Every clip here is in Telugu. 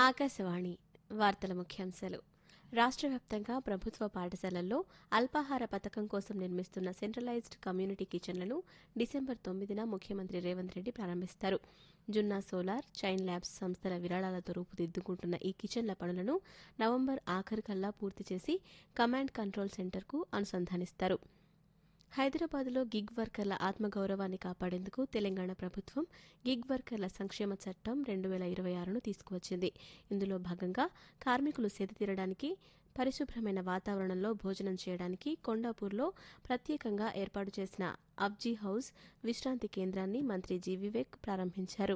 ఆకాశవాణి వార్తల ముఖ్యాంశాలు రాష్ట్ర వ్యాప్తంగా ప్రభుత్వ పాఠశాలల్లో అల్పాహార పథకం కోసం నిర్మిస్తున్న సెంట్రలైజ్డ్ కమ్యూనిటీ కిచెన్లను డిసెంబర్ తొమ్మిదిన ముఖ్యమంత్రి రేవంత్ రెడ్డి ప్రారంభిస్తారు జున్నా సోలార్ చైన్ ల్యాబ్స్ సంస్థల విరాళాలతో రూపుదిద్దుకుంటున్న ఈ కిచెన్ల పనులను నవంబర్ ఆఖరికల్లా పూర్తి చేసి కమాండ్ కంట్రోల్ సెంటర్కు అనుసంధానిస్తారు హైదరాబాద్లో గిగ్ వర్కర్ల ఆత్మగౌరవాన్ని కాపాడేందుకు తెలంగాణ ప్రభుత్వం గిగ్ వర్కర్ల సంక్షేమ చట్టం రెండు వేల ఇరవై ఆరును తీసుకువచ్చింది ఇందులో భాగంగా కార్మికులు సేద తీరడానికి పరిశుభ్రమైన వాతావరణంలో భోజనం చేయడానికి కొండాపూర్లో ప్రత్యేకంగా ఏర్పాటు చేసిన అబ్జీ హౌస్ విశ్రాంతి కేంద్రాన్ని మంత్రి జీ వివేక్ ప్రారంభించారు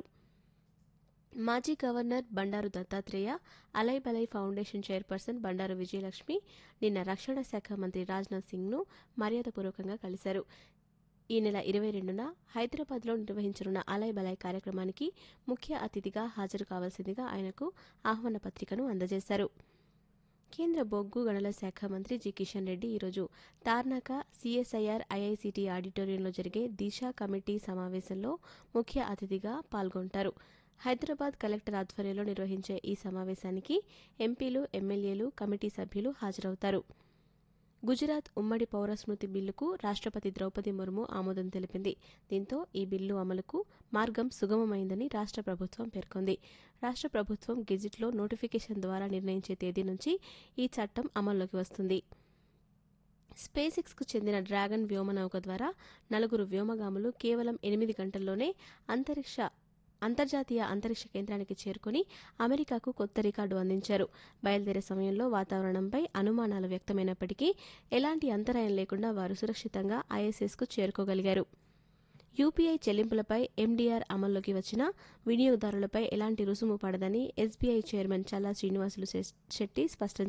మాజీ governor Bandaru Dattatreya Alai Balai foundation chairperson Bandaru Vijayalakshmi నిన్న రక్షణ శాఖ మంత్రి రాజ్నాథ్ సింగ్ను మర్యాదపూర్వకంగా కలిశారు ఈ నెల ఇరవై రెండున హైదరాబాద్లో నిర్వహించనున్న అలై బలై కార్యక్రమానికి ముఖ్య అతిథిగా హాజరు కావాల్సిందిగా ఆయనకు ఆహ్వాన పత్రికను అందజేశారు కేంద్ర బొగ్గు గనుల శాఖ మంత్రి జి కిషన్ రెడ్డి ఈరోజు తార్నాక సిఎస్ఐఆర్ ఐఐసిటి ఆడిటోరియంలో జరిగే దిశ కమిటీ సమావేశంలో ముఖ్య అతిథిగా పాల్గొంటారు హైదరాబాద్ కలెక్టర్ ఆధ్వర్యంలో నిర్వహించే ఈ సమావేశానికి ఎంపీలు ఎమ్మెల్యేలు కమిటీ సభ్యులు హాజరవుతారు గుజరాత్ ఉమ్మడి పౌర స్మృతి బిల్లుకు రాష్ట్రపతి ద్రౌపది ముర్ము ఆమోదం తెలిపింది దీంతో ఈ బిల్లు అమలుకు మార్గం సుగమమైందని రాష్ట్ర ప్రభుత్వం పేర్కొంది రాష్ట్ర ప్రభుత్వం గెజిట్లో నోటిఫికేషన్ ద్వారా నిర్ణయించే తేదీ నుంచి ఈ చట్టం అమల్లోకి వస్తుంది స్పేస్ ఎక్స్కు చెందిన డ్రాగన్ వ్యోమనౌక ద్వారా నలుగురు వ్యోమగాములు కేవలం ఎనిమిది గంటల్లోనే అంతరిక్ష అంతర్జాతీయ అంతరిక్ష కేంద్రానికి చేరుకుని అమెరికాకు కొత్త రికార్డు అందించారు బయలుదేరే సమయంలో వాతావరణంపై అనుమానాలు వ్యక్తమైనప్పటికీ ఎలాంటి అంతరాయం లేకుండా వారు సురక్షితంగా ఐఎస్ఎస్కు చేరుకోగలిగారు యూపీఐ చెల్లింపులపై ఎండీఆర్ అమల్లోకి వచ్చినా వినియోగదారులపై ఎలాంటి రుసుము పడదని ఎస్బీఐ చైర్మన్ చల్లా శ్రీనివాసులు శెట్టి స్పష్టం